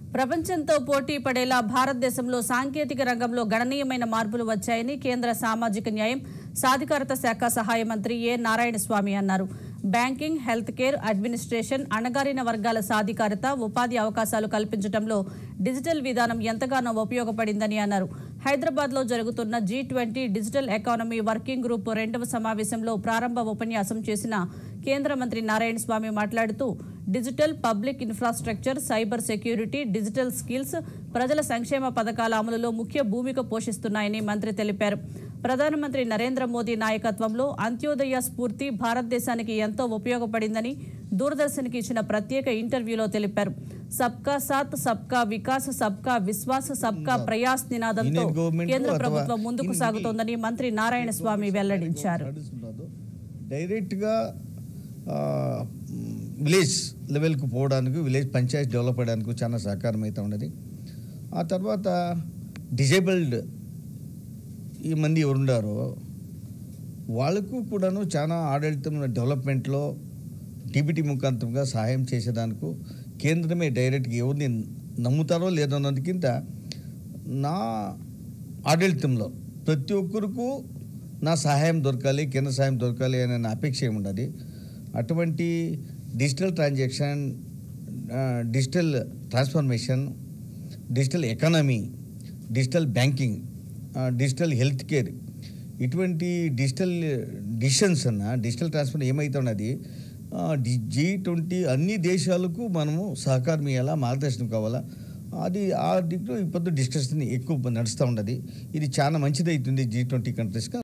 ప్రపంచంతో పోటీ పడేలా భారతదేశంలో సాంకేతిక రంగంలో గణనీయమైన మార్పులు వచ్చాయని కేంద్ర సామాజిక న్యాయం సాధికారత శాఖ సహాయ మంత్రి ఏ నారాయణ స్వామి అన్నారు బ్యాంకింగ్ హెల్త్ కేర్ అడ్మినిస్ట్రేషన్ అణగారిన వర్గాల సాధికారత ఉపాధి అవకాశాలు కల్పించడంలో డిజిటల్ విధానం ఎంతగానో ఉపయోగపడిందని అన్నారు హైదరాబాద్లో జరుగుతున్న G twenty digital economy working group రెండవ సమావేశంలో ప్రారంభ ఉపన్యాసం చేసిన కేంద్ర మంత్రి నారాయణ స్వామి మాట్లాడుతూ digital public infrastructure cyber security digital skills ప్రజల సంక్షేమ పథకాల అమలులో ముఖ్య భూమిక పోషిస్తున్నాయని మంత్రి తెలిపారు ప్రధానమంత్రి నరేంద్ర మోదీ నాయకత్వంలో అంత్యోదయ స్ఫూర్తి భారతదేశానికి ఎంతో ఉపయోగపడిందని దూరదర్శన్కి ఇచ్చిన ప్రత్యేక ఇంటర్వ్యూలో తెలిపారు సబ్కా సాత్ సబ్కా వికాస్ సబ్కా విశ్వాస్ సబ్కా ప్రయాస్ నినాదంతో యూనియన్ గవర్నమెంట్ కేంద్ర అథవా ప్రభుత్వం ముందుకు ఇన్- సాగుతోందని మంత్రి నారాయణ స్వామి వెల్లడించారు నడుస్తున్నదో డైరెక్ట్గా ఆ, విలేజ్ లెవెల్కు పోవడానికి విలేజ్ పంచాయత్ డెవలప్ అవ్వడానికి చాలా సహకారం అయితే ఉన్నది ఆ తర్వాత డిజేబుల్డ్ ఈ మంది ఎవరుండారో వాళ్ళకు కూడాను చాలా ఆడళితం డెవలప్మెంట్లో టీబీటీ ముఖాంతంగా సహాయం చేసేదానికి కేంద్రమే డైరెక్ట్గా ఎవరిని నమ్ముతారో లేదో అన్నది కింద నా ఆడళితంలో ప్రతి ఒక్కరికి నా సహాయం దొరకాలి కేంద్ర సహాయం దొరకాలి అనే నా అపేక్ష ఏముండదు అటువంటి డిజిటల్ ట్రాన్సాక్షన్ ఆ, digital transformation digital economy digital banking ఆ, డిజిటల్ హెల్త్ కేర్ ఇటువంటి డిజిటల్ డిసిషన్స్ అన్న డిజిటల్ ట్రాన్స్ఫర్ ఏమవుతున్నది జీ ట్వంటీ అన్ని దేశాలకు మనము సహకారం ఇవ్వాలా మార్గదర్శనం కావాలా అది ఆ దిక్కులో ఇప్పుడు డిస్కషన్ ఎక్కువ నడుస్తూ ఉన్నది ఇది చాలా మంచిది అవుతుంది జీ ట్వంటీ కంట్రీస్గా